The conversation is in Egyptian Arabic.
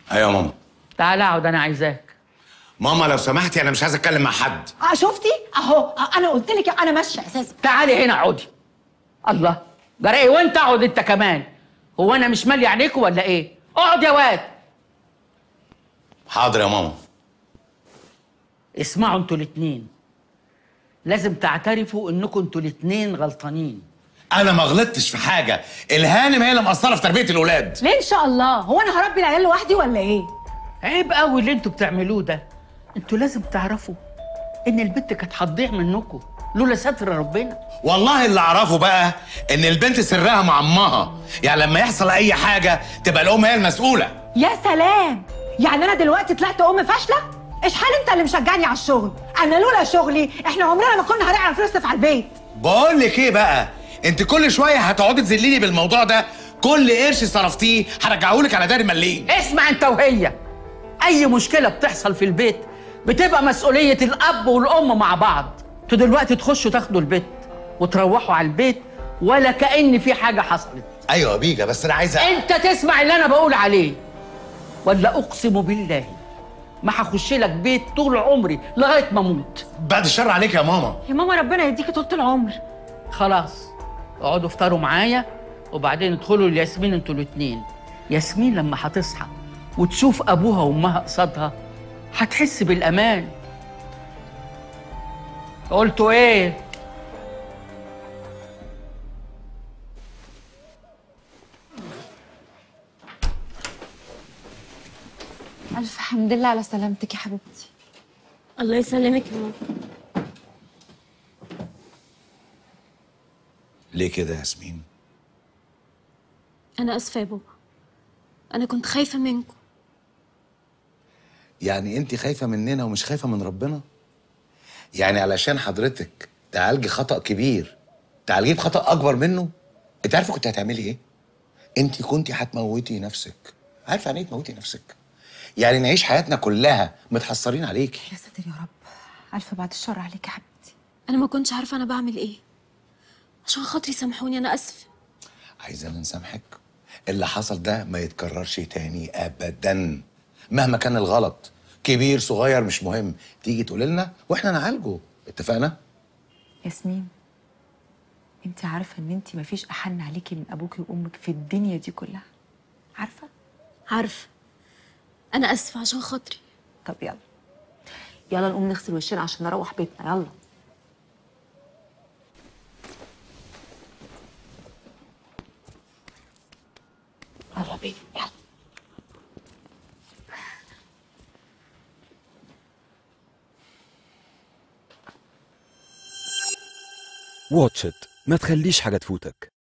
ايوه يا ماما تعالى اقعد انا عايزاك ماما لو سمحتي انا مش عايز اتكلم مع حد اه شفتي اهو آه، انا قلت لك انا ماشيه اساسا تعالي هنا اقعدي الله جرى ايه وانت اقعد انت كمان هو انا مش مالي عليكم ولا ايه اقعد يا واد حاضر يا ماما اسمعوا انتوا الاتنين لازم تعترفوا انكم انتوا الاتنين غلطانين انا ما غلطتش في حاجه الهانم هي اللي مقصره في تربيه الاولاد ليه ان شاء الله هو انا هربي العيال لوحدي ولا ايه عيب قوي اللي انتوا بتعملوه ده انتوا لازم تعرفوا ان البنت كانت هتضيع منكم لولا ستر ربنا والله اللي اعرفه بقى ان البنت سرها مع امها يعني لما يحصل اي حاجه تبقى الام هي المسؤوله يا سلام يعني انا دلوقتي طلعت ام فاشله ايش حال انت اللي مشجعني على الشغل انا لولا شغلي احنا عمرنا ما كنا هنعرف نصرف على البيت بقول لك ايه بقى انت كل شويه هتقعدي تذليني بالموضوع ده كل قرش صرفتيه هرجعهولك على دار مليم اسمع انت وهي اي مشكله بتحصل في البيت بتبقى مسؤوليه الاب والام مع بعض انتوا دلوقتي تخشوا تاخدوا البيت وتروحوا على البيت ولا كأن في حاجه حصلت ايوه يا بيجا بس انا عايزه انت تسمع اللي انا بقول عليه ولا اقسم بالله ما هخش لك بيت طول عمري لغايه ما اموت بعد الشر عليك يا ماما يا ماما ربنا يديكي طول العمر خلاص اقعدوا افطروا معايا وبعدين ادخلوا لياسمين انتوا الاتنين ياسمين لما هتصحى وتشوف ابوها وامها قصادها هتحس بالامان قلتوا ايه ألف حمد لله على سلامتك يا حبيبتي الله يسلمك يا ماما ليه كده يا ياسمين أنا آسفة يا بابا أنا كنت خايفة منكم يعني انت خايفه مننا ومش خايفه من ربنا يعني علشان حضرتك تعالجي خطا كبير تعالجيه بخطا اكبر منه انت عارفه كنت هتعملي ايه انت كنتي هتموتي نفسك عارفه يعني ايه تموتي نفسك يعني نعيش حياتنا كلها متحسرين عليكي يا ساتر يا رب ألف بعد الشر عليك يا حبيبتي أنا ما كنتش عارفة أنا بعمل إيه عشان خاطري سامحوني أنا آسفة عايزانا نسامحك اللي حصل ده ما يتكررش تاني ابدا مهما كان الغلط كبير صغير مش مهم تيجي تقول لنا واحنا نعالجه اتفقنا ياسمين انت عارفة ان انت مفيش أحن عليكي من أبوكي وأمك في الدنيا دي كلها عارفة؟ عارفة أنا آسفة عشان خاطري طب يلا يلا نقوم نغسل وشنا عشان نروح بيتنا يلا يلا بينا يلا واتش إت ما تخليش حاجة تفوتك